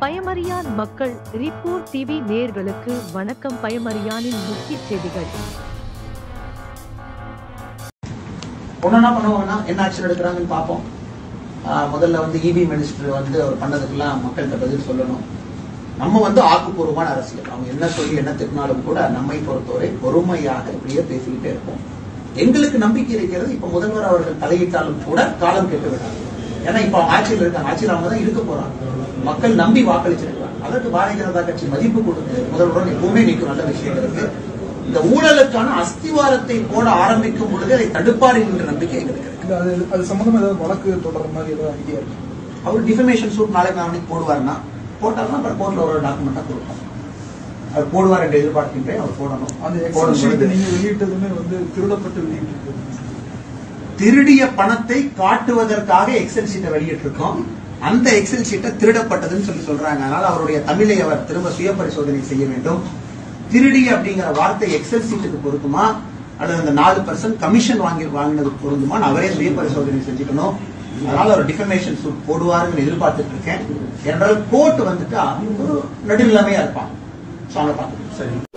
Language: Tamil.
பயமறியான் மக்கள் ரிப்போர்ட் டிவி நேயர்களுக்கு வணக்கம் பயமறியானின் முக்கிய செய்திகள் ஒண்ணு என்ன பண்ணுவாங்கன்னா என்ன ஆக்ஷன் எடுக்கிறாங்கன்னு பார்ப்போம் ஆஹ் முதல்ல வந்து இபி மினிஸ்டர் வந்து அவர் பண்ணதுக்கெல்லாம் மக்கள்கிட்ட பதில் சொல்லணும் நம்ம வந்து ஆக்கப்பூர்வமான அரசியல் அவங்க என்ன சொல்லி என்ன திட்டினாலும் கூட நம்மை பொறுத்தவரை பொறுமையாக இப்படியே பேசிக்கிட்டே இருப்போம் எங்களுக்கு நம்பிக்கை இருக்கிறது இப்ப முதல்வர் அவர்கள் தலையிட்டாலும் கூட காலம் கெட்டு விடாது ஏன்னா இப்ப அவங்க ஆட்சியில் இருக்காங்க ஆட்சியில் அவங்க தான் இருக்க போறாங்க மக்கள் நம்பி வாக்களிச்சிருக்காங்க அதற்கு பாரதிய ஜனதா கட்சி மதிப்பு கொடுக்குது முதல்வருடன் எப்பவுமே நிற்கும் நல்ல விஷயம் இருக்கு இந்த ஊழலுக்கான அஸ்திவாரத்தை போட ஆரம்பிக்கும் பொழுது அதை தடுப்பார் என்கிற நம்பிக்கை எங்களுக்கு இருக்கு இல்ல அது அது சம்பந்தமா ஏதாவது வழக்கு தொடர்ற மாதிரி ஏதாவது ஐடியா இருக்கு அவர் டிஃபமேஷன் சூட் நாளைக்கு நாளைக்கு போடுவார்னா போட்டாருன்னா அப்புறம் கோர்ட்ல ஒரு டாக்குமெண்டா கொடுப்போம் அவர் போடுவார் என்று எதிர்பார்க்கின்றேன் அவர் போடணும் அந்த எக்ஸல் போடும் ஷீட் பொழுது நீங்க வெளியிட்டதுமே வந்து திருடப்பட்டு வெளியிட்டிருக்கு திருடிய பணத்தை காட்டுவதற்காக எக்ஸல் ஷீட்டை வெளியிட்டிருக்கோம் அந்த எக்ஸல் ஷீட்டை திருடப்பட்டதுன்னு சொல்லி சொல்றாங்க அதனால அவருடைய தமிழை அவர் திரும்ப சுய பரிசோதனை செய்ய வேண்டும் திருடி அப்படிங்கிற வார்த்தை எக்ஸல் ஷீட்டுக்கு பொருத்துமா அல்லது அந்த நாலு பர்சன்ட் கமிஷன் வாங்கி வாங்கினதுக்கு பொருந்துமா அவரே சுய பரிசோதனை செஞ்சுக்கணும் அதனால அவர் டிஃபமேஷன் சூட் போடுவாருன்னு எதிர்பார்த்துட்டு இருக்கேன் என்றால் கோர்ட் வந்துட்டு ஒரு நடுநிலைமையா இருப்பான் ஸோ அவங்க பார்த்துக்கணும் சரி